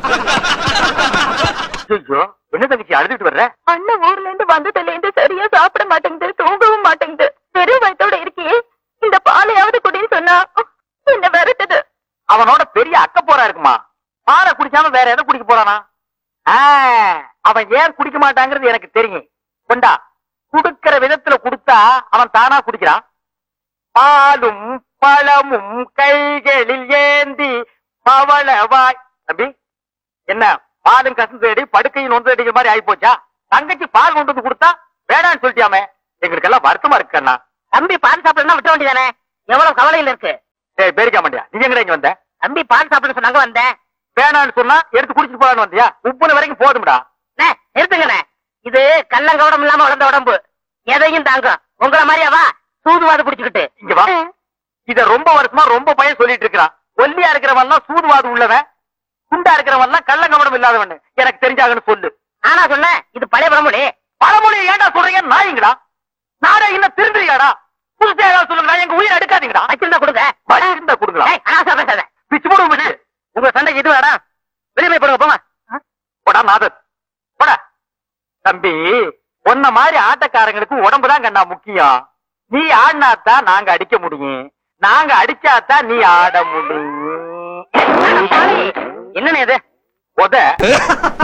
ஐயோ என்ன தங்கச்சி அழுதுட்டு வர்ற அண்ணன் ஊர்ல இருந்து வந்ததுல இருந்து சரியா சாப்பிட மாட்டேங்குது தூங்கவும் மாட்டேங்குது வெறும் வயத்தோட இருக்கியே இந்த பாலையாவது குடின்னு சொன்னா என்ன விரட்டுது அவனோட பெரிய அக்க போரா இருக்குமா பாலை குடிக்காம வேற எதை குடிக்க போறானா ஆ, அவன் ஏன் குடிக்க மாட்டாங்கிறது எனக்கு தெரியும் கொண்டா குடுக்கிற விதத்துல குடுத்தா அவன் தானா குடிக்கிறான் பாலும் பழமும் கைகளில் ஏந்தி பவளவாய் தம்பி என்ன பாலும் கசந்து அடி படுக்கையில் ஒன்று அடிக்கிற மாதிரி ஆயி போச்சா தங்கச்சி பால் கொண்டு வந்து கொடுத்தா வேணாம்னு சொல்லிட்டியாமே எங்களுக்கு எல்லாம் வருத்தமா இருக்கு அண்ணா தம்பி பால் சாப்பிடணும் விட்ட வேண்டியதானே எவ்வளவு கவலையில இருக்கு சரி பேரிக்க மாட்டியா நீ எங்கடா இங்க வந்த தம்பி பால் சாப்பிட சொன்னாங்க வந்தேன் வேணாம்னு சொன்னா எடுத்து குடிச்சிட்டு போலான்னு வந்தியா உப்புன வரைக்கும் போதும்டா அண்ணே, நிறுத்துங்கண்ணே இது கள்ளங்கவடம் இல்லாம வளர்ந்த உடம்பு எதையும் தாங்கும் உங்களை மாதிரியாவா சூதுவாது பிடிச்சுக்கிட்டு இங்க வா இத ரொம்ப வருஷமா ரொம்ப பையன் சொல்லிட்டு இருக்கிறான் ஒல்லியா இருக்கிறவன் சூதுவாது உள்ளவன் குண்டா இருக்கிறவன் கள்ளங்கமடம் இல்லாதவன் எனக்கு தெரிஞ்சாகன்னு சொல்லு ஆனா சொன்னேன் இது பழைய பழமொழி பழமொழி ஏன்டா சொல்றீங்க நாயங்களா நாடா இன்னும் திருந்துறியாடா புதுசா ஏதாவது சொல்லுங்க எங்க உயிர் எடுக்காதீங்கடா வச்சிருந்தா கொடுங்க வச்சிருந்தா கொடுங்களா ஏய், அனாவசியமா பேசாத பிச்சு போடுவோம் பிச்சு உங்க சண்டைக்கு இது வேடா வெளியே போய் போடுங்க போங்க போடா நாதர் போடா தம்பி உன்ன மாதிரி ஆட்டக்காரங்களுக்கு உடம்புதான் கண்ணா முக்கியம் நீ ஆடினாத்தான் நாங்க அடிக்க முடியும் நாங்க அடிச்சாதான் நீ ஆட முடியும் என்னண்ணே இது உத